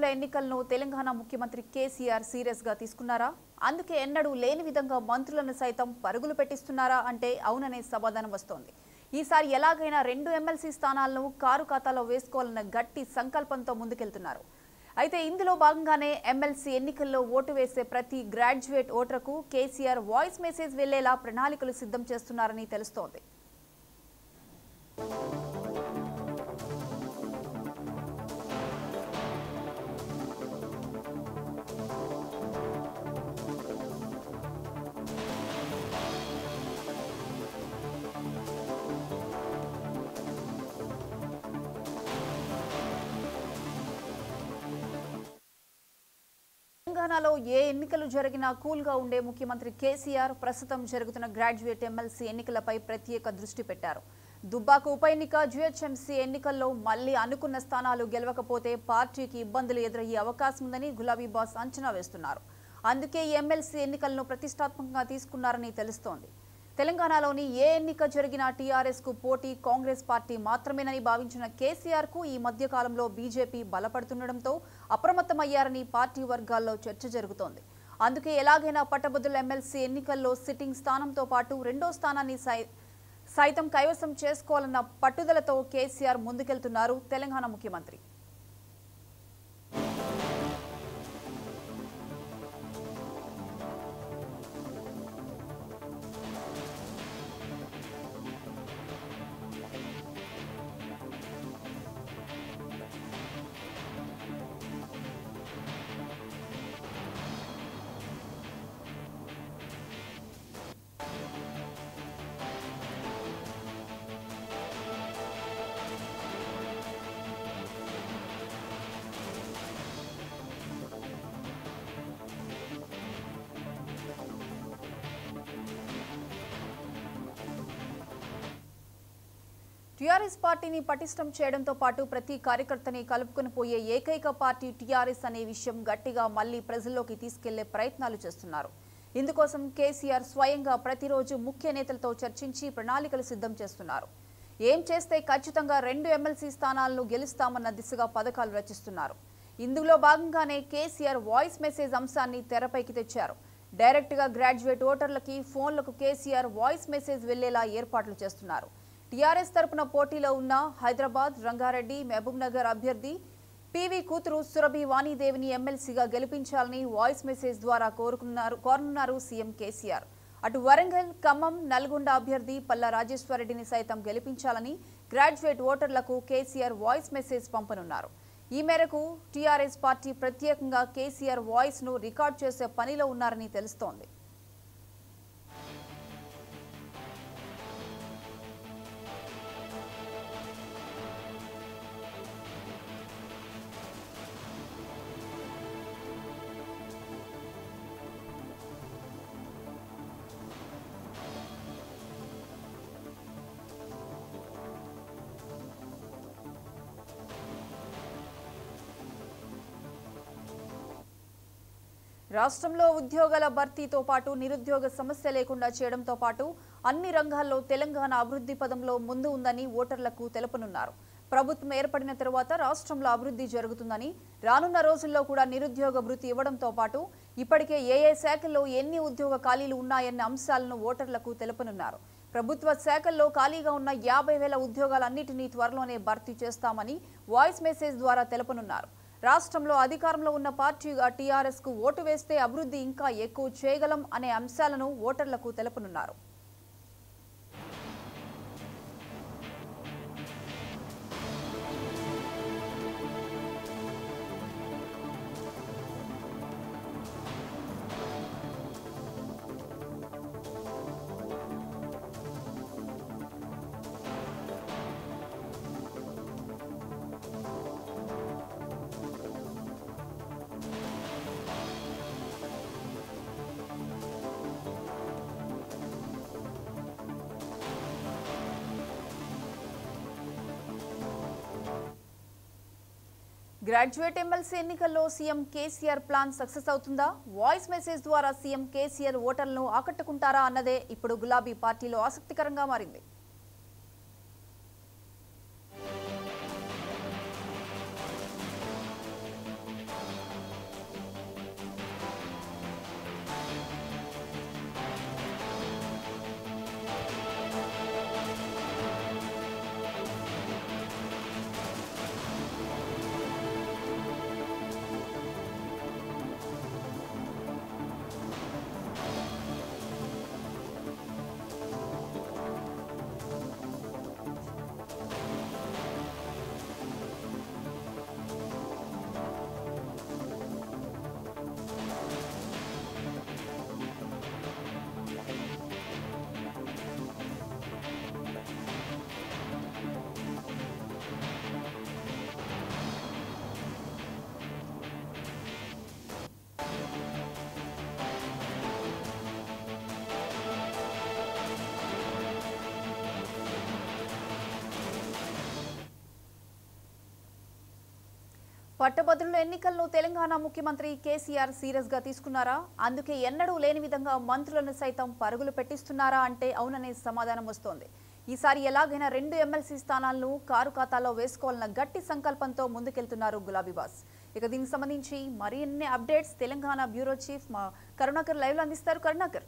ఎన్నికలను తెలంగాణ ముఖ్యమంత్రి కేసీఆర్ సీరియస్ గా తీసుకున్నారా అందుకే ఎన్నడూ లేని విధంగా మంత్రులను సైతం పరుగులు పెట్టిస్తున్నారా అంటే అవుననే సమాధానం వస్తోంది ఈసారి ఎలాగైనా రెండు ఎమ్మెల్సీ స్థానాలను కారు ఖాతాలో వేసుకోవాలన్న గట్టి సంకల్పంతో ముందుకెళ్తున్నారు అయితే ఇందులో భాగంగానే ఎమ్మెల్సీ ఎన్నికల్లో ఓటు వేసే ప్రతి గ్రాడ్యుయేట్ ఓటర్కు కేసీఆర్ వాయిస్ మెసేజ్ వెళ్లేలా ప్రణాళికలు సిద్ధం చేస్తున్నారని తెలుస్తోంది తెలంగాణలో ఏ ఎన్నికలు జరిగినా కూల్ గా ఉండే ముఖ్యమంత్రి కేసీఆర్ ప్రస్తుతం జరుగుతున్న గ్రాడ్యుయేట్ ఎమ్మెల్సీ ఎన్నికలపై ప్రత్యేక దృష్టి పెట్టారు దుబ్బాక ఉప ఎన్నిక జిహెచ్ఎంసీ ఎన్నికల్లో మళ్లీ అనుకున్న స్థానాలు గెలవకపోతే పార్టీకి ఇబ్బందులు ఎదురయ్యే అవకాశం ఉందని గులాబీ బాస్ అంచనా వేస్తున్నారు అందుకే ఈ ఎమ్మెల్సీ ఎన్నికలను ప్రతిష్టాత్మకంగా తీసుకున్నారని తెలుస్తోంది తెలంగాణలోని ఏ ఎన్నిక జరిగినా టీఆర్ఎస్ కు పోటీ కాంగ్రెస్ పార్టీ మాత్రమేనని భావించిన కేసీఆర్ కు ఈ మధ్య కాలంలో బీజేపీ బలపడుతుండటంతో అప్రమత్తమయ్యారని పార్టీ వర్గాల్లో చర్చ జరుగుతోంది అందుకే ఎలాగైనా పట్టభద్రుల ఎమ్మెల్సీ ఎన్నికల్లో సిట్టింగ్ స్థానంతో పాటు రెండో స్థానాన్ని సై సైతం కైవసం చేసుకోవాలన్న పట్టుదలతో కేసీఆర్ ముందుకెళ్తున్నారు తెలంగాణ ముఖ్యమంత్రి టీఆర్ఎస్ పార్టీని పటిష్టం చేయడంతో పాటు ప్రతి కార్యకర్తని కలుపుకొని పోయే ఏకైక పార్టీ టీఆర్ఎస్ అనే విషయం గట్టిగా మళ్లీ ప్రజల్లోకి తీసుకెళ్లే ప్రయత్నాలు చేస్తున్నారు ఇందుకోసం కేసీఆర్ స్వయంగా ప్రతిరోజు ముఖ్య నేతలతో చర్చించి ప్రణాళికలు సిద్ధం చేస్తున్నారు ఏం చేస్తే ఖచ్చితంగా రెండు ఎమ్మెల్సీ స్థానాలను గెలుస్తామన్న దిశగా పథకాలు రచిస్తున్నారు ఇందులో భాగంగానే కేసీఆర్ వాయిస్ మెసేజ్ అంశాన్ని తెరపైకి తెచ్చారు డైరెక్ట్ గా గ్రాడ్యుయేట్ ఓటర్లకి ఫోన్లకు కేసీఆర్ వాయిస్ మెసేజ్ వెళ్లేలా ఏర్పాట్లు చేస్తున్నారు టీఆర్ఎస్ తరపున పోటీలో ఉన్న హైదరాబాద్ రంగారెడ్డి మహబూబ్ నగర్ అభ్యర్థి పీవీ కూతురు సురభి వాణిదేవిని ఎమ్మెల్సీగా గెలిపించాలని వాయిస్ మెసేజ్ ద్వారా కోరుకున్నారు కోరనున్నారు సీఎం కేసీఆర్ అటు వరంగల్ ఖమ్మం నల్గొండ అభ్యర్థి పల్లా రాజేశ్వరరెడ్డిని సైతం గెలిపించాలని గ్రాడ్యుయేట్ ఓటర్లకు కేసీఆర్ వాయిస్ మెసేజ్ పంపనున్నారు ఈ మేరకు టీఆర్ఎస్ పార్టీ ప్రత్యేకంగా కేసీఆర్ వాయిస్ ను రికార్డ్ చేసే పనిలో ఉన్నారని తెలుస్తోంది రాష్ట్రంలో ఉద్యోగాల భర్తీతో పాటు నిరుద్యోగ సమస్య లేకుండా చేయడంతో పాటు అన్ని రంగాల్లో తెలంగాణ అభివృద్ధి పదంలో ముందు ఉందని ఓటర్లకు తెలుపనున్నారు ప్రభుత్వం ఏర్పడిన తరువాత రాష్ట్రంలో అభివృద్ధి జరుగుతుందని రానున్న రోజుల్లో కూడా నిరుద్యోగ భృతి ఇవ్వడంతో పాటు ఇప్పటికే ఏ ఏ శాఖల్లో ఎన్ని ఉద్యోగ ఖాళీలు ఉన్నాయన్న అంశాలను ఓటర్లకు తెలుపనున్నారు ప్రభుత్వ శాఖల్లో ఖాళీగా ఉన్న యాభై వేల ఉద్యోగాలన్నింటినీ త్వరలోనే భర్తీ చేస్తామని వాయిస్ మెసేజ్ ద్వారా తెలుపనున్నారు రాష్ట్రంలో అధికారంలో ఉన్న పార్టీగా టీఆర్ఎస్ కు ఓటు వేస్తే అభివృద్ధి ఇంకా ఎక్కువ చేయగలం అనే అంశాలను ఓటర్లకు తెలుపనున్నారు గ్రాడ్యుయేట్ ఎమ్మెల్సీ ఎన్నికల్లో సీఎం కేసీఆర్ ప్లాన్ సక్సెస్ అవుతుందా వాయిస్ మెసేజ్ ద్వారా సీఎం కేసీఆర్ ఓటర్లను ఆకట్టుకుంటారా అన్నదే ఇప్పుడు గులాబీ పార్టీలో ఆసక్తికరంగా మారింది పట్టభద్రుల ఎన్నికలను తెలంగాణ ముఖ్యమంత్రి కేసీఆర్ సీరియస్ గా తీసుకున్నారా అందుకే ఎన్నడూ లేని విధంగా మంత్రులను సైతం పరుగులు పెట్టిస్తున్నారా అంటే అవుననే సమాధానం వస్తోంది ఈసారి ఎలాగైనా రెండు ఎమ్మెల్సీ స్థానాలను కారు ఖాతాలో వేసుకోవాలన్న గట్టి సంకల్పంతో ముందుకెళ్తున్నారు గులాబీబాస్ ఇక దీనికి సంబంధించి మరిన్ని అప్డేట్స్ తెలంగాణ బ్యూరో చీఫ్ మా కరుణాకర్ లైవ్ లో అందిస్తారు కరుణాకర్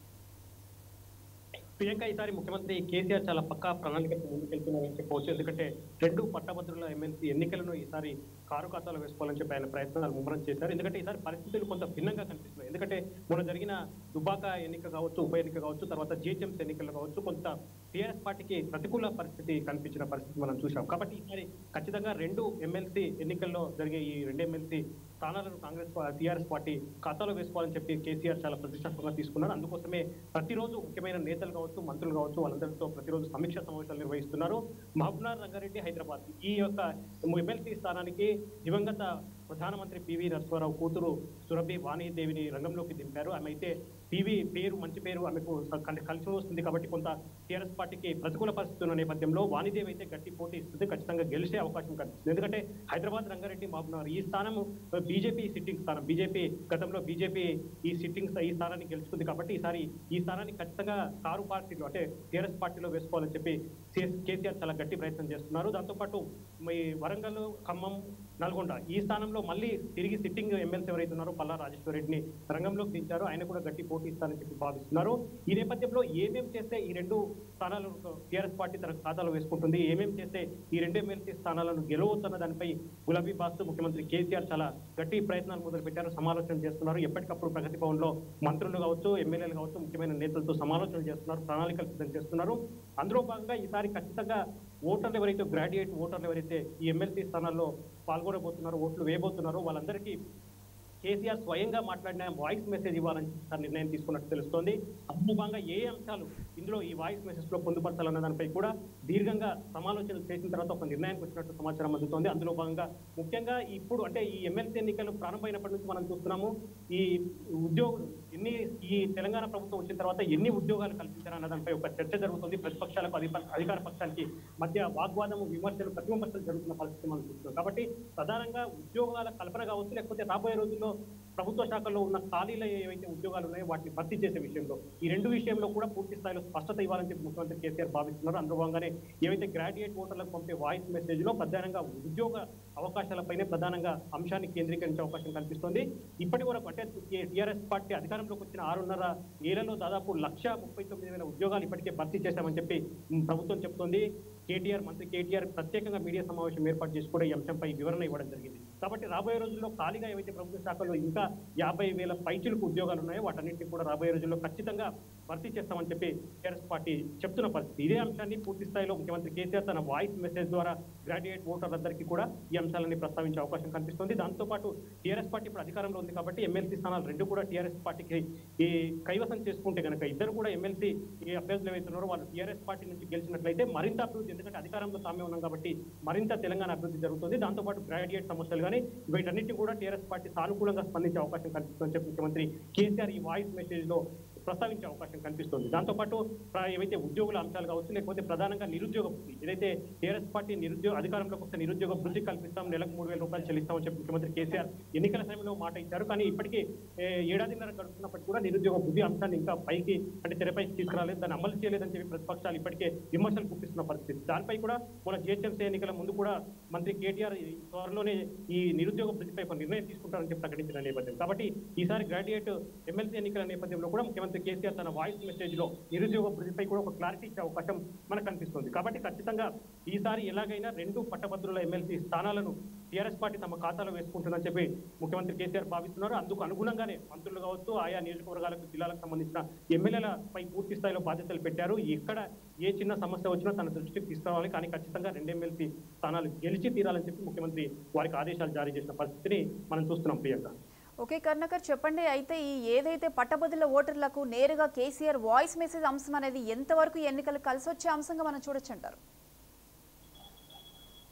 ప్రియాంక ఈసారి ముఖ్యమంత్రి కేసీఆర్ చాలా పక్కా ప్రణాళికతో ముందుకెళ్తున్నారని చెప్పవచ్చు ఎందుకంటే రెండు పట్టభద్రుల ఎమ్మెల్సీ ఎన్నికలను ఈసారి కారు ఖాతాలో వేసుకోవాలని చెప్పి ఆయన ప్రయత్నాలు ముమ్మరం చేశారు ఎందుకంటే ఈసారి పరిస్థితులు కొంత భిన్నంగా కనిపిస్తున్నాయి ఎందుకంటే మొన్న జరిగిన దుబాక ఎన్నిక కావచ్చు ఉప ఎన్నిక కావచ్చు తర్వాత జిహెచ్ఎంసీ ఎన్నికలు కావచ్చు కొంత టీఆర్ఎస్ పార్టీకి ప్రతికూల పరిస్థితి కనిపించిన పరిస్థితి మనం చూసాం కాబట్టి ఈసారి ఖచ్చితంగా రెండు ఎమ్మెల్సీ ఎన్నికల్లో జరిగే ఈ రెండు ఎమ్మెల్సీ స్థానాలను కాంగ్రెస్ టీఆర్ఎస్ పార్టీ ఖాతాలో వేసుకోవాలని చెప్పి కేసీఆర్ చాలా ప్రతిష్టాత్మకంగా తీసుకున్నారు అందుకోసమే ప్రతిరోజు ముఖ్యమైన నేతలు కావచ్చు మంత్రులు కావచ్చు వాళ్ళందరితో ప్రతిరోజు సమీక్ష సమావేశాలు నిర్వహిస్తున్నారు మహబూబ్నార్ రంగారెడ్డి హైదరాబాద్ ఈ యొక్క ఎమ్మెల్సీ స్థానానికి దివంగత ప్రధానమంత్రి పివి నరసింహారావు కూతురు సురభి వాణిదేవిని రంగంలోకి దింపారు ఆమె అయితే పివి పేరు మంచి పేరు ఆమెకు కల్- కలిసి వస్తుంది కాబట్టి కొంత టీఆర్ఎస్ పార్టీకి ప్రతికూల పరిస్థితి ఉన్న నేపథ్యంలో వాణిదేవి అయితే గట్టి పోటీ ఇస్తుంది ఖచ్చితంగా గెలిచే అవకాశం కనిపిస్తుంది ఎందుకంటే హైదరాబాద్ రంగారెడ్డి మహబూబ్నగర్ ఈ స్థానం బీజేపీ సిట్టింగ్ స్థానం బీజేపీ గతంలో బీజేపీ ఈ సిట్టింగ్ ఈ స్థానాన్ని గెలుచుకుంది కాబట్టి ఈసారి ఈ స్థానాన్ని ఖచ్చితంగా కారు పార్టీలో అంటే టీఆర్ఎస్ పార్టీలో వేసుకోవాలని చెప్పి కే- కేసీఆర్ చాలా గట్టి ప్రయత్నం చేస్తున్నారు దాంతోపాటు మీ వరంగల్ ఖమ్మం నల్గొండ ఈ స్థానంలో మళ్ళీ తిరిగి సిట్టింగ్ ఎమ్మెల్సీ ఎవరైతే ఉన్నారో పల్లా రాజేశ్వర రెడ్డిని రంగంలోకి దించారు ఆయన కూడా గట్టి పోటీ ఇస్తారని చెప్పి భావిస్తున్నారు ఈ నేపథ్యంలో ఏమేం చేస్తే ఈ రెండు స్థానాలను టీఆర్ఎస్ పార్టీ తన ఖాతాలో వేసుకుంటుంది ఏమేం చేస్తే ఈ రెండు ఎమ్మెల్సీ స్థానాలను గెలవద్దన్న దానిపై గులాబీ బాస్తు ముఖ్యమంత్రి కేసీఆర్ చాలా గట్టి ప్రయత్నాలు మొదలుపెట్టారు సమాలోచన చేస్తున్నారు ఎప్పటికప్పుడు ప్రగతి భవన్ లో మంత్రులు కావచ్చు ఎమ్మెల్యేలు కావచ్చు ముఖ్యమైన నేతలతో సమాలోచనలు చేస్తున్నారు ప్రణాళికలు సిద్ధం చేస్తున్నారు అందులో భాగంగా ఈసారి ఖచ్చితంగా ఓటర్లు ఎవరైతే గ్రాడ్యుయేట్ ఓటర్లు ఎవరైతే ఈ ఎమ్మెల్సీ స్థానాల్లో పాల్గొనబోతున్నారో ఓట్లు వేయబోతున్నారో వాళ్ళందరికీ కేసీఆర్ స్వయంగా మాట్లాడిన వాయిస్ మెసేజ్ ఇవ్వాలని సార్ నిర్ణయం తీసుకున్నట్టు తెలుస్తోంది అందులో భాగంగా ఏ అంశాలు ఇందులో ఈ వాయిస్ మెసేజ్ లో పొందుపరచాలన్న దానిపై కూడా దీర్ఘంగా సమాలోచనలు చేసిన తర్వాత ఒక నిర్ణయానికి వచ్చినట్టు సమాచారం అందుతోంది అందులో భాగంగా ముఖ్యంగా ఇప్పుడు అంటే ఈ ఎమ్మెల్సీ ఎన్నికలు ప్రారంభమైనప్పటి నుంచి మనం చూస్తున్నాము ఈ ఉద్యోగులు ఎన్ని ఈ తెలంగాణ ప్రభుత్వం వచ్చిన తర్వాత ఎన్ని ఉద్యోగాలు కల్పించారన్న దానిపై ఒక చర్చ జరుగుతుంది ప్రతిపక్షాలకు అధిప- అధికార పక్షానికి మధ్య వాగ్వాదము విమర్శలు ప్రతి విమర్శలు జరుగుతున్న పరిస్థితి మనం చూస్తున్నాం కాబట్టి ప్రధానంగా ఉద్యోగాల కల్పన కావచ్చు లేకపోతే రాబోయే రోజుల్లో ప్రభుత్వ శాఖల్లో ఉన్న ఖాళీల ఏవైతే ఉద్యోగాలు ఉన్నాయో వాటిని భర్తీ చేసే విషయంలో ఈ రెండు విషయంలో కూడా పూర్తి స్థాయిలో స్పష్టత ఇవ్వాలని చెప్పి ముఖ్యమంత్రి కేసీఆర్ భావిస్తున్నారు అందులో భాగంగానే ఏవైతే గ్రాడ్యుయేట్ ఓటర్లకు పంపే వాయిస్ మెసేజ్ లో ప్రధానంగా ఉద్యోగ అవకాశాలపైనే ప్రధానంగా అంశాన్ని కేంద్రీకరించే అవకాశం కనిపిస్తోంది ఇప్పటి వరకు అంటే టీఆర్ఎస్ పార్టీ అధికారంలోకి వచ్చిన ఆరున్నర ఏళ్లలో దాదాపు లక్ష ముప్పై తొమ్మిది వేల ఉద్యోగాలు ఇప్పటికే భర్తీ చేశామని చెప్పి ఉమ్, ప్రభుత్వం చెప్తోంది కేటీఆర్ మంత్రి కేటీఆర్ ప్రత్యేకంగా మీడియా సమావేశం ఏర్పాటు చేసి కూడా ఈ అంశంపై వివరణ ఇవ్వడం జరిగింది కాబట్టి రాబోయే రోజుల్లో ఖాళీగా ఏవైతే ప్రభుత్వ శాఖల్లో ఇంకా యాభై వేల పైచులకు ఉద్యోగాలు ఉన్నాయో వాటన్నింటినీ కూడా రాబోయే రోజుల్లో ఖచ్చితంగా భర్తీ చేస్తామని చెప్పి టీఆర్ఎస్ పార్టీ చెప్తున్న పరిస్థితి ఇదే అంశాన్ని పూర్తి స్థాయిలో ముఖ్యమంత్రి కేసీఆర్ తన వాయిస్ మెసేజ్ ద్వారా గ్రాడ్యుయేట్ ఓటర్లందరికీ కూడా ఈ అంశాలని ప్రస్తావించే అవకాశం కనిపిస్తుంది దాంతోపాటు టీఆర్ఎస్ పార్టీ ఇప్పుడు అధికారంలో ఉంది కాబట్టి ఎమ్మెల్సీ స్థానాలు రెండు కూడా టీఆర్ఎస్ పార్టీకి ఈ కైవసం చేసుకుంటే కనుక ఇద్దరు కూడా ఎమ్మెల్సీ ఈ అభ్యర్థులు ఏవైతున్నారో వాళ్ళు టీఆర్ఎస్ పార్టీ నుంచి గెలిచినట్లయితే మరింత అభివృద్ధి ఎందుకంటే అధికారంలో తామే ఉన్నాం కాబట్టి మరింత తెలంగాణ అభివృద్ధి జరుగుతుంది దాంతోపాటు గ్రాడ్యుయేట్ సమస్యలు కానీ వీటన్నిటిని కూడా టీఆర్ఎస్ పార్టీ సానుకూలంగా స్పందించే అవకాశం కనిపిస్తుందని చెప్పి ముఖ్యమంత్రి కేసీఆర్ ఈ వాయిస్ మెసేజ్ లో ప్రస్తావించే అవకాశం కనిపిస్తుంది దాంతోపాటు ప్ర- ఏవైతే ఉద్యోగుల అంశాలు కావచ్చు లేకపోతే ప్రధానంగా నిరుద్యోగ వృద్ధి ఏదైతే టీఆర్ఎస్ పార్టీ నిరుద్యోగ అధికారంలోకి వస్తే నిరుద్యోగ వృద్ధి కల్పిస్తాం నెలకు మూడు వేల రూపాయలు చెల్లిస్తామని చెప్పి ముఖ్యమంత్రి కేసీఆర్ ఎన్నికల సమయంలో మాట ఇచ్చారు కానీ ఇప్పటికీ ఏ, ఏడాదిన్నర గడుస్తున్నప్పటికీ కూడా నిరుద్యోగ వృద్ధి అంశాన్ని ఇంకా పైకి అంటే తెరపైకి తీసుకురాలేదు దాన్ని అమలు చేయలేదని చెప్పి ప్రతిపక్షాలు ఇప్పటికే విమర్శలు గుప్పిస్తున్న పరిస్థితి దానిపై కూడా మన జిహెచ్ఎంసీ ఎన్నికల ముందు కూడా మంత్రి కేటీఆర్ ఈ త్వరలోనే ఈ నిరుద్యోగ వృద్ధిపై ఒక నిర్ణయం తీసుకుంటారని చెప్పి ప్రకటించిన నేపథ్యం కాబట్టి ఈసారి గ్రాడ్యుయేట్ ఎమ్మెల్సీ ఎన్నికల నేపథ్యంలో కూడా ముఖ్యమంత్రి కేసీఆర్ తన వాయిస్ మెసేజ్ లో నిరుద్యోగ వృద్ధిపై కూడా ఒక క్లారిటీ ఇచ్చే అవకాశం మనకు కనిపిస్తుంది కాబట్టి ఖచ్చితంగా ఈసారి ఎలాగైనా రెండు పట్టభద్రుల ఎమ్మెల్సీ స్థానాలను టీఆర్ఎస్ పార్టీ తమ ఖాతాలో వేసుకుంటుందని చెప్పి ముఖ్యమంత్రి కేసీఆర్ భావిస్తున్నారు అందుకు అనుగుణంగానే మంత్రులు కావచ్చు ఆయా నియోజకవర్గాలకు జిల్లాలకు సంబంధించిన ఎమ్మెల్యేలపై పూర్తి స్థాయిలో బాధ్యతలు పెట్టారు ఎక్కడ ఏ చిన్న సమస్య వచ్చినా తన దృష్టికి తీసుకురావాలి కానీ ఖచ్చితంగా రెండు ఎమ్మెల్సీ స్థానాలు గెలిచి తీరాలని చెప్పి ముఖ్యమంత్రి వారికి ఆదేశాలు జారీ చేసిన పరిస్థితిని మనం చూస్తున్నాం ప్రియాంక ఓకే కర్ణకర్ చెప్పండి అయితే ఈ ఏదైతే పట్టభద్రుల ఓటర్లకు నేరుగా కేసీఆర్ వాయిస్ మెసేజ్ అంశం అనేది ఎంతవరకు ఈ ఎన్నికలు కలిసి వచ్చే అంశంగా మనం చూడొచ్చు అంటారు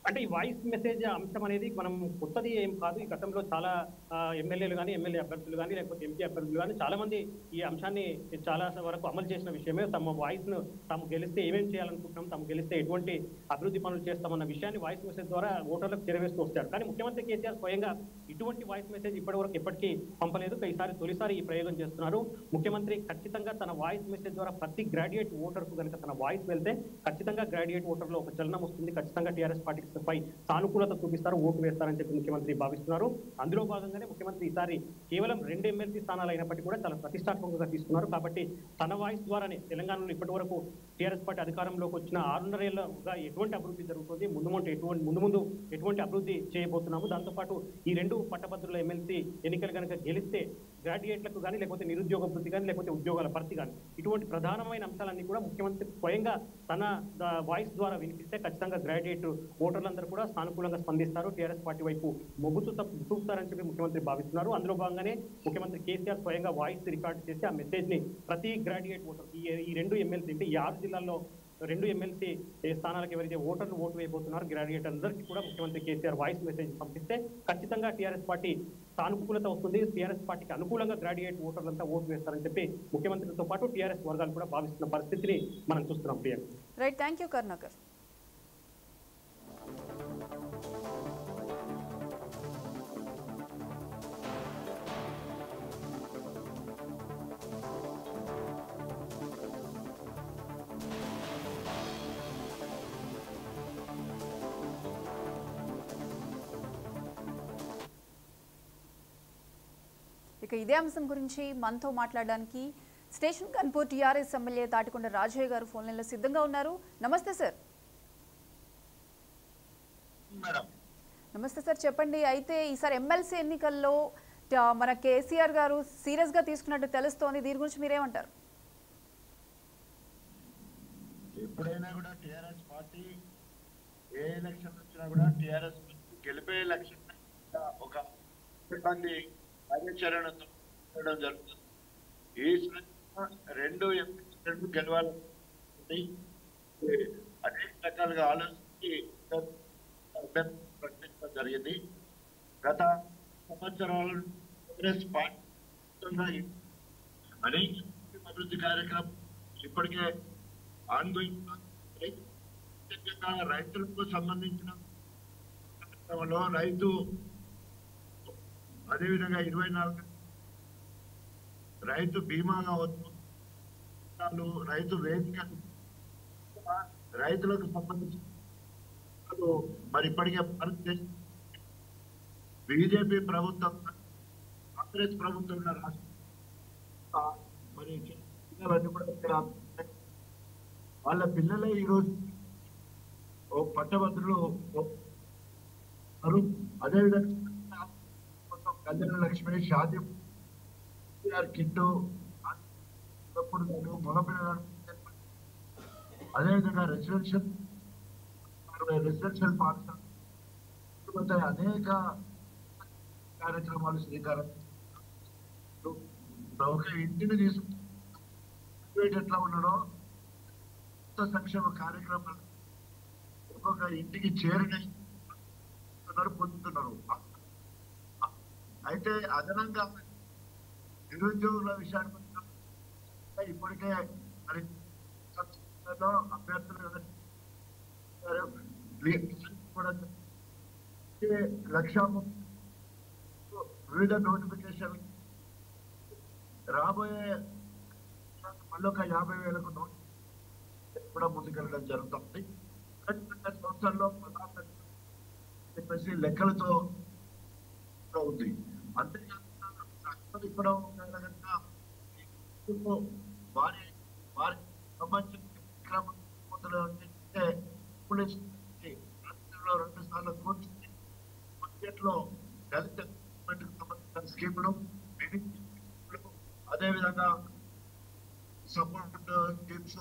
అంటే ఈ వాయిస్ మెసేజ్ అంశం అనేది మనం కొత్తది ఏం కాదు ఈ గతంలో చాలా ఆ, ఎమ్మెల్యేలు కానీ ఎమ్మెల్యే అభ్యర్థులు కానీ లేకపోతే ఎంపీ అభ్యర్థులు కానీ చాలా మంది ఈ అంశాన్ని చాలా వరకు అమలు చేసిన విషయమే తమ వాయిస్ ను తాము గెలిస్తే ఏమేం చేయాలనుకుంటున్నాం తాము గెలిస్తే ఎటువంటి అభివృద్ధి పనులు చేస్తామన్న విషయాన్ని వాయిస్ మెసేజ్ ద్వారా ఓటర్లకు చేరవేస్తూ వస్తారు కానీ ముఖ్యమంత్రి కేసీఆర్ స్వయంగా ఇటువంటి వాయిస్ మెసేజ్ ఇప్పటి వరకు ఎప్పటికీ పంపలేదు ఈసారి తొలిసారి ఈ ప్రయోగం చేస్తున్నారు ముఖ్యమంత్రి ఖచ్చితంగా తన వాయిస్ మెసేజ్ ద్వారా ప్రతి గ్రాడ్యుయేట్ ఓటర్ కు కనుక తన వాయిస్ వెళ్తే ఖచ్చితంగా గ్రాడ్యుయేట్ ఓటర్ లో ఒక చలనం వస్తుంది ఖచ్చితంగా టీఆర్ఎస్ పార్టీకి పై సానుకూలత చూపిస్తారు ఓటు వేస్తారని చెప్పి ముఖ్యమంత్రి భావిస్తున్నారు అందులో భాగంగానే ముఖ్యమంత్రి ఈసారి కేవలం రెండు ఎమ్మెల్సీ స్థానాలు అయినప్పటికీ కూడా చాలా ప్రతిష్టాత్మకంగా తీసుకున్నారు కాబట్టి తన వాయిస్ ద్వారానే తెలంగాణలో ఇప్పటి వరకు టీఆర్ఎస్ పార్టీ అధికారంలోకి వచ్చిన ఆరున్నరేళ్లుగా ఎటువంటి అభివృద్ధి జరుగుతుంది ముందు ముందు ఎటువంటి ముందు ముందు ఎటువంటి అభివృద్ధి చేయబోతున్నాము దాంతోపాటు ఈ రెండు పట్టభద్రుల ఎమ్మెల్సీ ఎన్నికలు కనుక గెలిస్తే గ్రాడ్యుయేట్లకు కానీ లేకపోతే నిరుద్యోగ వృద్ధి కానీ లేకపోతే ఉద్యోగాల భర్తీ కానీ ఇటువంటి ప్రధానమైన అంశాలన్నీ కూడా ముఖ్యమంత్రి స్వయంగా తన ద- వాయిస్ ద్వారా వినిపిస్తే ఖచ్చితంగా గ్రాడ్యుయేట్ ఓటర్లందరూ కూడా సానుకూలంగా స్పందిస్తారు టీఆర్ఎస్ పార్టీ వైపు మొగ్గు చూత- చూపుతారని చెప్పి ముఖ్యమంత్రి భావిస్తున్నారు అందులో భాగంగానే ముఖ్యమంత్రి కేసీఆర్ స్వయంగా వాయిస్ రికార్డ్ చేసి ఆ మెసేజ్ ని ప్రతి గ్రాడ్యుయేట్ ఓటర్ ఈ ఈ రెండు ఎమ్మెల్సీ అంటే ఈ ఆరు జిల్లాల్లో రెండు ఎమ్మెల్సీ స్థానాలకు ఎవరైతే ఓటర్లు ఓటు వేయబోతున్నారో గ్రాడ్యుయేట్ అందరికీ కూడా ముఖ్యమంత్రి కేసీఆర్ వాయిస్ మెసేజ్ పంపిస్తే ఖచ్చితంగా టీఆర్ఎస్ పార్టీ సానుకూలత వస్తుంది టీఆర్ఎస్ పార్టీకి అనుకూలంగా గ్రాడ్యుయేట్ ఓటర్లంతా ఓటు వేస్తారని చెప్పి ముఖ్యమంత్రితో పాటు టీఆర్ఎస్ వర్గాలు కూడా భావిస్తున్న పరిస్థితిని మనం చూస్తున్నాం Priyanka right thank you Karunakar ఇక ఇదే అంశం గురించి మనతో మాట్లాడడానికి స్టేషన్ కన్పూర్ టీఆర్ఎస్ ఎమ్మెల్యే తాటికొండ రాజయ్య గారు ఫోన్ లైన్లో సిద్ధంగా ఉన్నారు నమస్తే సార్ మేడం నమస్తే సార్ చెప్పండి అయితే ఈసారి ఎమ్మెల్సీ ఎన్నికల్లో ట- మన కేసీఆర్ గారు సీరియస్ గా తీసుకున్నట్టు తెలుస్తోంది దీని గురించి మీరేమంటారు ఎప్పుడైనా కూడా టిఆర్ఎస్ పార్టీ ఏ ఎలక్షన్ వచ్చినా కూడా టిఆర్ఎస్ గెలిపే లక్ష్యం ఒక సిబ్బంది కార్యాచరణతో చేయడం జరుగుతుంది ఈ సంవత్సరం రెండు ఎంపీ రెండు గెలవాలి అనేక రకాలుగా ఆలోచించి అభ్యర్థులను ప్రకటించడం జరిగింది గత సంవత్సరాలు కాంగ్రెస్ పార్టీ అనేక అభివృద్ధి కార్యక్రమం ఇప్పటికే ఆన్గోయింగ్ ముఖ్యంగా రైతులకు సంబంధించిన కార్యక్రమంలో రైతు అదేవిధంగా ఇరవై నాలుగు రైతు బీమా కావచ్చు వాళ్ళు రైతు వేదిక రైతులకు సంబంధించిన వాళ్ళు మరి ఇప్పటికే భారతదేశ బీజేపీ ప్రభుత్వం కాంగ్రెస్ ప్రభుత్వం ఉన్న రాష్ట్ర మరి పిల్లలన్నీ కూడా ఇక్కడ వాళ్ళ పిల్లలే ఈరోజు ఓ పట్టభద్రులు ఉన్నారు. అదేవిధంగా మొత్తం కళ్యాణ లక్ష్మి షాది గారి కిట్టు అప్పుడు నేను మొదలు అదేవిధంగా రెసిడెన్షియల్ రెసిడెన్షియల్ పాఠశాల లేకపోతే అనేక కార్యక్రమాలు శ్రీకారం ఒక ఇంటిని తీసుకు ఎట్లా ఉన్నాడో కొత్త సంక్షేమ కార్యక్రమాలు ఒక్కొక్క ఇంటికి చేరిన ఉన్నారు, పొందుతున్నారు అయితే అదనంగా నిరుద్యోగుల విషయానికి వచ్చినప్పుడు ఇప్పటికే మరి సంస్థలలో అభ్యర్థులు ఎవరైతే కూడా ఇదే లక్ష ముప్పై వివిధ నోటిఫికేషన్ రాబోయే మళ్ళీ ఒక యాభై వేలకు నోట్ కూడా ముందుకెళ్ళడం జరుగుతుంది రెండు సంవత్సరాల్లో ప్రధాన చెప్పేసి లెక్కలతో కూడా ఉంది అంతేకాకుండా అక్కడ ఇక్కడ ఉన్న కనుక ఇప్పుడు వారి వారి సంబంధించిన కార్యక్రమం మొదలు అంటే పోలీస్ రాష్ట్రంలో రెండు సార్లు కూర్చి బడ్జెట్ లో దళిత గవర్నమెంట్ కు సంబంధించిన స్కీములు మినిమం స్కీములు, అదేవిధంగా సపోర్ట్ స్కీమ్స్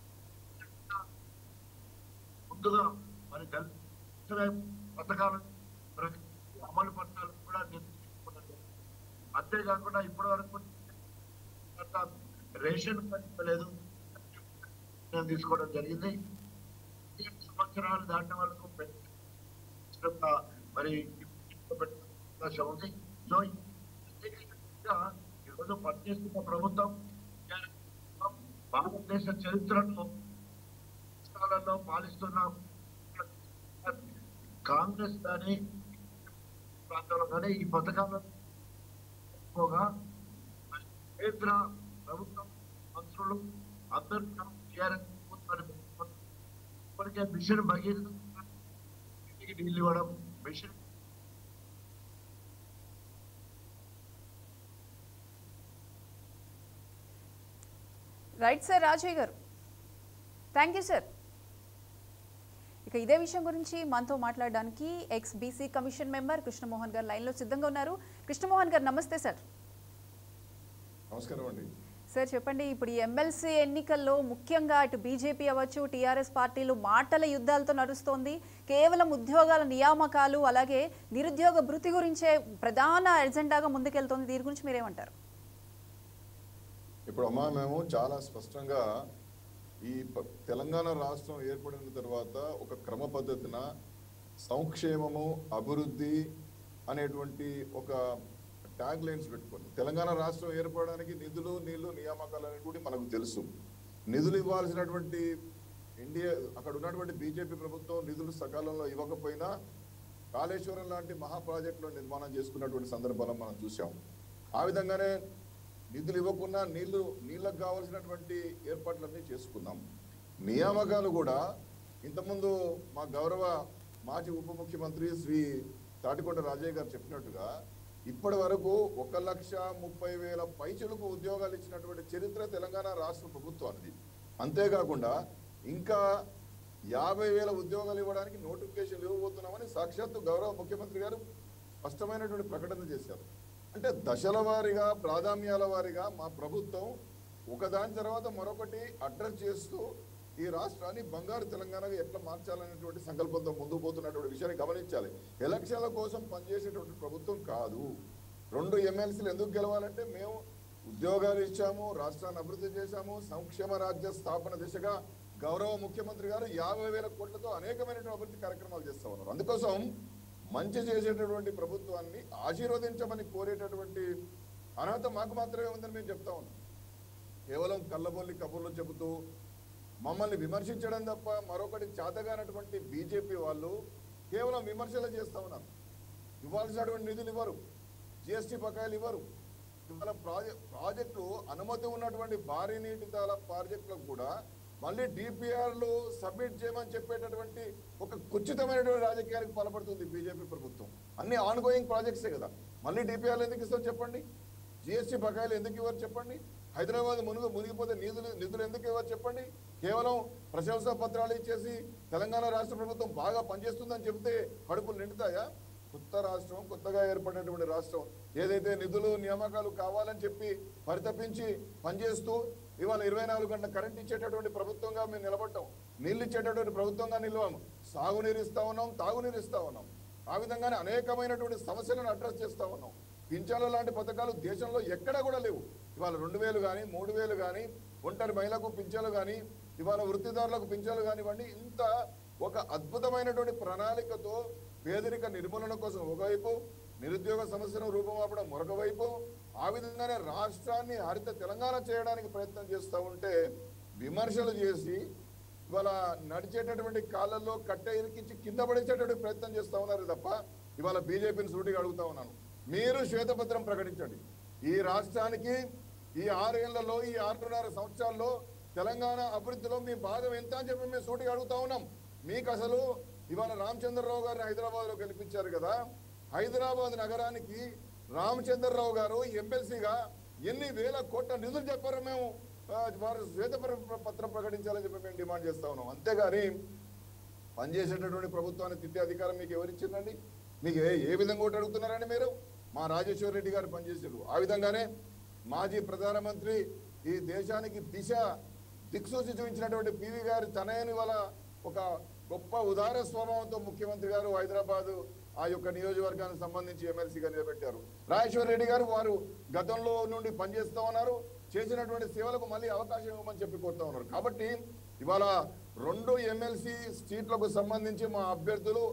ముందుగా మరి దళిత పథకాలు ప్రతి అమలు పథకాలు కూడా నిర్ణయించుకున్నారు అంతేకాకుండా ఇప్పటి వరకు గత రేషన్ కార్డు ఇవ్వలేదు నిర్ణయం తీసుకోవడం జరిగింది ఈ సంవత్సరాలు దాటిన వరకు పెన్షన్ ఖచ్చితంగా మరి పెట్టే అవకాశం ఉంది సో ఇంకా ఈరోజు పనిచేస్తున్న ప్రభుత్వం భారతదేశ చరిత్రను రాష్ట్రాలలో పాలిస్తున్న కాంగ్రెస్ కానీ ప్రాంతంలో కానీ ఈ పథకాలను ఎక్కువగా మరి కేంద్ర ప్రభుత్వం మంత్రులు అందరూ టీఆర్ఎస్ ప్రభుత్వాన్ని ఇప్పటికే మిషన్ భగీరథ ఇంటికి నీళ్ళు ఇవ్వడం మిషన్ రైట్ సార్ రాజయ్య గారు థ్యాంక్ యూ సార్ ఇక ఇదే విషయం గురించి మనతో మాట్లాడడానికి ex BC commission member Krishnamohan గారు లైన్లో సిద్ధంగా ఉన్నారు కృష్ణమోహన్ గారు నమస్తే సార్ నమస్కారం అండి సార్ చెప్పండి ఇప్పుడు ఈ ఎమ్మెల్సీ ఎన్నికల్లో ముఖ్యంగా ఇటు బీజేపీ అవ్వచ్చు టీఆర్ఎస్ పార్టీలు మాటల యుద్ధాలతో నడుస్తోంది కేవలం ఉద్యోగాల నియామకాలు అలాగే నిరుద్యోగ భృతి గురించే ప్రధాన ఎజెండాగా ముందుకెళ్తోంది దీని గురించి మీరేమంటారు ఇప్పుడు అమ్మా మేము చాలా స్పష్టంగా ఈ ప- తెలంగాణ రాష్ట్రం ఏర్పడిన తర్వాత ఒక క్రమ పద్ధతిన సంక్షేమము అభివృద్ధి అనేటువంటి ఒక ట్యాగ్ లైన్స్ పెట్టుకొని తెలంగాణ రాష్ట్రం ఏర్పడడానికి నిధులు నీళ్లు నియామకాలు అనేవి కూడా మనకు తెలుసు నిధులు ఇవ్వాల్సినటువంటి ఇండియా అక్కడ ఉన్నటువంటి బీజేపీ ప్రభుత్వం నిధులు సకాలంలో ఇవ్వకపోయినా కాళేశ్వరం లాంటి మహా ప్రాజెక్టులు నిర్మాణం చేసుకున్నటువంటి సందర్భాలను మనం చూసాం ఆ విధంగానే నిధులు ఇవ్వకుండా నీళ్లు నీళ్ళకు కావాల్సినటువంటి ఏర్పాట్లన్నీ చేసుకున్నాం నియామకాలు కూడా ఇంతకుముందు మా గౌరవ మాజీ ఉప ముఖ్యమంత్రి శ్రీ తాటికొండ రాజయ్య గారు చెప్పినట్టుగా ఇప్పటి వరకు ఒక లక్ష ముప్పై వేల పైచులకు ఉద్యోగాలు ఇచ్చినటువంటి చరిత్ర తెలంగాణ రాష్ట్ర ప్రభుత్వానికి అంతేకాకుండా ఇంకా యాభై వేల ఉద్యోగాలు ఇవ్వడానికి నోటిఫికేషన్లు ఇవ్వబోతున్నామని సాక్షాత్తు గౌరవ ముఖ్యమంత్రి గారు స్పష్టమైనటువంటి ప్రకటన చేశారు అంటే దశల వారీగా ప్రాధాన్యాల వారీగా మా ప్రభుత్వం ఒకదాని తర్వాత మరొకటి అడ్రస్ చేస్తూ ఈ రాష్ట్రాన్ని బంగారు తెలంగాణగా ఎట్లా మార్చాలనేటువంటి సంకల్పంతో ముందుకు పోతున్నటువంటి విషయాన్ని గమనించాలి ఎలక్షన్ల కోసం పనిచేసేటువంటి ప్రభుత్వం కాదు రెండు ఎమ్మెల్సీలు ఎందుకు గెలవాలంటే మేము ఉద్యోగాలు ఇచ్చాము రాష్ట్రాన్ని అభివృద్ధి చేశాము సంక్షేమ రాజ్య స్థాపన దిశగా గౌరవ ముఖ్యమంత్రి గారు యాభై వేల కోట్లతో అనేకమైనటువంటి అభివృద్ధి కార్యక్రమాలు చేస్తా ఉన్నారు అందుకోసం మంచి చేసేటటువంటి ప్రభుత్వాన్ని ఆశీర్వదించమని కోరేటటువంటి అర్హత మాకు మాత్రమే ఉందని మేము చెప్తా ఉన్నాం కేవలం కళ్ళబొల్లి కబుర్లు చెబుతూ మమ్మల్ని విమర్శించడం తప్ప మరొకటి చేతగానటువంటి బీజేపీ వాళ్ళు కేవలం విమర్శలు చేస్తా ఉన్నారు ఇవ్వాల్సినటువంటి నిధులు ఇవ్వరు జిఎస్టీ బకాయిలు ఇవ్వరు ఇవాళ ప్రాజెక్ట్ ప్రాజెక్టు అనుమతి ఉన్నటువంటి భారీ నీటి తాల ప్రాజెక్టులకు కూడా మళ్ళీ డిపిఆర్లు సబ్మిట్ చేయమని చెప్పేటటువంటి ఒక కుచితమైనటువంటి రాజకీయానికి పాల్పడుతుంది బీజేపీ ప్రభుత్వం అన్ని ఆన్ గోయింగ్ ప్రాజెక్ట్సే కదా మళ్ళీ డిపిఆర్లు ఎందుకు ఇస్తాం చెప్పండి జిఎస్టీ బకాయిలు ఎందుకు ఇవ్వరు చెప్పండి హైదరాబాద్ మునుగు మునిగిపోతే నిధులు నిధులు ఎందుకు ఇవ్వరు చెప్పండి కేవలం ప్రశంసా పత్రాలు ఇచ్చేసి తెలంగాణ రాష్ట్ర ప్రభుత్వం బాగా పనిచేస్తుందని చెబితే కడుపులు నిండుతాయా కొత్త రాష్ట్రం కొత్తగా ఏర్పడినటువంటి రాష్ట్రం ఏదైతే నిధులు నియామకాలు కావాలని చెప్పి పరితపించి పనిచేస్తూ ఇవాళ ఇరవై నాలుగు గంటల కరెంట్ ఇచ్చేటటువంటి ప్రభుత్వంగా మేము నిలబడ్డాం నీళ్ళు ఇచ్చేటటువంటి ప్రభుత్వంగా నిలవాము సాగునీరు ఇస్తా ఉన్నాం తాగునీరు ఇస్తా ఉన్నాం ఆ విధంగానే అనేకమైనటువంటి సమస్యలను అడ్రస్ చేస్తా ఉన్నాం పింఛన్లు లాంటి పథకాలు దేశంలో ఎక్కడా కూడా లేవు ఇవాళ రెండు వేలు కానీ మూడు వేలు కానీ ఒంటరి మహిళకు పింఛన్లు కానీ ఇవాళ వృత్తిదారులకు పింఛన్లు కానివ్వండి ఇంత ఒక అద్భుతమైనటువంటి ప్రణాళికతో పేదరిక నిర్మూలన కోసం ఒకవైపు నిరుద్యోగ సమస్యను రూపమాపడం మరొక వైపు ఆ విధంగానే రాష్ట్రాన్ని హరిత తెలంగాణ చేయడానికి ప్రయత్నం చేస్తూ ఉంటే విమర్శలు చేసి ఇవాళ నడిచేటటువంటి కాళ్ళల్లో కట్టె ఇరికించి కింద పడేసేటటువంటి ప్రయత్నం చేస్తా ఉన్నారు తప్ప ఇవాళ బీజేపీని సూటిగా అడుగుతా ఉన్నాను మీరు శ్వేతపత్రం ప్రకటించండి ఈ రాష్ట్రానికి ఈ ఆరేళ్లలో ఈ ఆరున్నర సంవత్సరాల్లో తెలంగాణ అభివృద్ధిలో మీ భాగం ఎంత అని చెప్పి మేము సూటిగా అడుగుతా ఉన్నాం మీకు అసలు ఇవాళ రామచంద్రరావు గారిని హైదరాబాద్ లో గెలిపించారు కదా హైదరాబాద్ నగరానికి రామచంద్రరావు గారు ఎమ్మెల్సీగా ఎన్ని వేల కోట్ల నిధులు చెప్పారో మేము ఆ, వారు శ్వేతపత్ర పత్రం ప్రకటించాలని చెప్పి మేము డిమాండ్ చేస్తా ఉన్నాం అంతేగాని పనిచేసేటటువంటి ప్రభుత్వాన్ని తిట్టే అధికారం మీకు ఎవరిచ్చిందండి మీకు ఏ ఏ విధంగా ఒకటి అడుగుతున్నారండి మీరు మా రాజేశ్వర రెడ్డి గారు పనిచేసారు ఆ విధంగానే మాజీ ప్రధానమంత్రి ఈ దేశానికి దిశ దిక్సూచి చూపించినటువంటి పివి గారి తనయని వల్ల ఒక గొప్ప ఉదార స్వభావంతో ముఖ్యమంత్రి గారు హైదరాబాద్ ఆ యొక్క నియోజకవర్గానికి సంబంధించి ఎమ్మెల్సీగా నిలబెట్టారు రాజేశ్వర రెడ్డి గారు వారు గతంలో నుండి పనిచేస్తూ ఉన్నారు చేసినటువంటి సేవలకు మళ్ళీ అవకాశం ఇవ్వమని చెప్పి కోరుతా ఉన్నారు కాబట్టి ఇవాళ రెండు ఎమ్మెల్సీ సీట్లకు సంబంధించి మా అభ్యర్థులు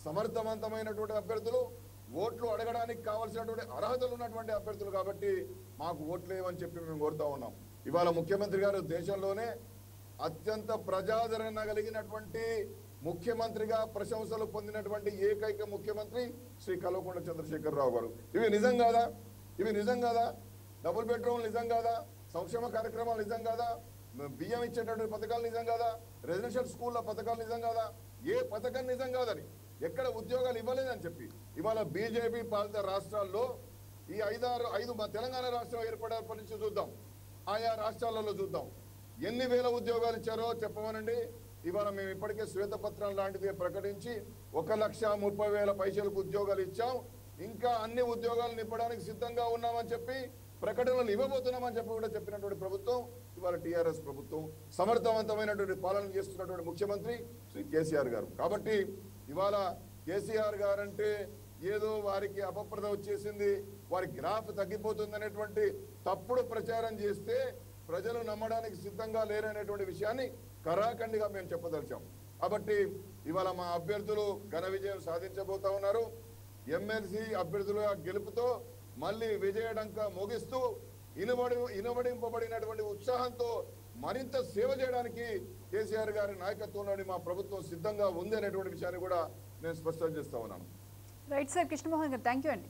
సమర్థవంతమైనటువంటి అభ్యర్థులు ఓట్లు అడగడానికి కావాల్సినటువంటి అర్హతలు ఉన్నటువంటి అభ్యర్థులు కాబట్టి మాకు ఓట్లు వేయమని చెప్పి మేము కోరుతా ఉన్నాం ఇవాళ ముఖ్యమంత్రి గారు దేశంలోనే అత్యంత ప్రజాదరణ కలిగినటువంటి ముఖ్యమంత్రిగా ప్రశంసలు పొందినటువంటి ఏకైక ముఖ్యమంత్రి శ్రీ కల్వకుంట్ల చంద్రశేఖరరావు గారు ఇవి నిజం కాదా ఇవి నిజం కాదా డబుల్ బెడ్రూమ్ నిజం కాదా సంక్షేమ కార్యక్రమాలు నిజం కాదా బియ్యం ఇచ్చేటటువంటి పథకాలు నిజం కాదా రెసిడెన్షియల్ స్కూళ్ళ పథకాలు నిజం కాదా ఏ పథకం నిజం కాదని ఎక్కడ ఉద్యోగాలు ఇవ్వలేదని చెప్పి ఇవాళ బీజేపీ పాలిత రాష్ట్రాల్లో ఈ ఐదారు ఐదు మా తెలంగాణ రాష్ట్రం ఏర్పడేప్పటి నుంచి చూద్దాం ఆయా రాష్ట్రాలలో చూద్దాం ఎన్ని వేల ఉద్యోగాలు ఇచ్చారో చెప్పమనండి ఇవాళ మేము ఇప్పటికే శ్వేతపత్రం లాంటిది ప్రకటించి ఒక లక్ష ముప్పై వేల పైసలకు ఉద్యోగాలు ఇచ్చాం ఇంకా అన్ని ఉద్యోగాలు నింపడానికి సిద్ధంగా ఉన్నామని చెప్పి ప్రకటనలు ఇవ్వబోతున్నామని చెప్పి కూడా చెప్పినటువంటి ప్రభుత్వం ఇవాళ టీఆర్ఎస్ ప్రభుత్వం సమర్థవంతమైనటువంటి పాలన చేస్తున్నటువంటి ముఖ్యమంత్రి శ్రీ కేసీఆర్ గారు కాబట్టి ఇవాళ కేసీఆర్ గారు అంటే ఏదో వారికి అపప్రద వచ్చేసింది వారి గ్రాఫ్ తగ్గిపోతుంది అనేటువంటి తప్పుడు ప్రచారం చేస్తే ప్రజలు నమ్మడానికి సిద్ధంగా లేరనేటువంటి విషయాన్ని కరాఖండిగా మేము చెప్పదలిచాం కాబట్టి ఇవాళ మా అభ్యర్థులు ఘన విజయం సాధించబోతా ఉన్నారు ఎమ్మెల్సీ అభ్యర్థుల గెలుపుతో మళ్ళీ విజయడంక మోగిస్తూ ఇనుబడి ఇనుబడింపబడినటువంటి ఉత్సాహంతో మరింత సేవ చేయడానికి కేసీఆర్ గారి నాయకత్వంలోని మా ప్రభుత్వం సిద్ధంగా ఉంది అనేటువంటి విషయాన్ని కూడా నేను స్పష్టం చేస్తా ఉన్నాను రైట్ సార్ కృష్ణమోహన్ గారు థ్యాంక్ యూ అండి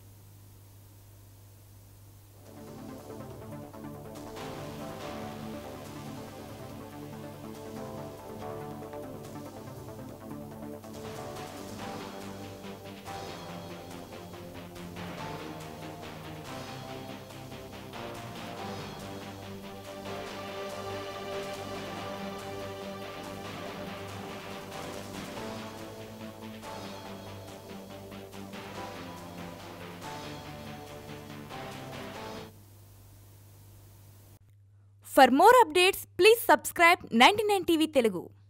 For more updates, please subscribe 99 TV Telugu.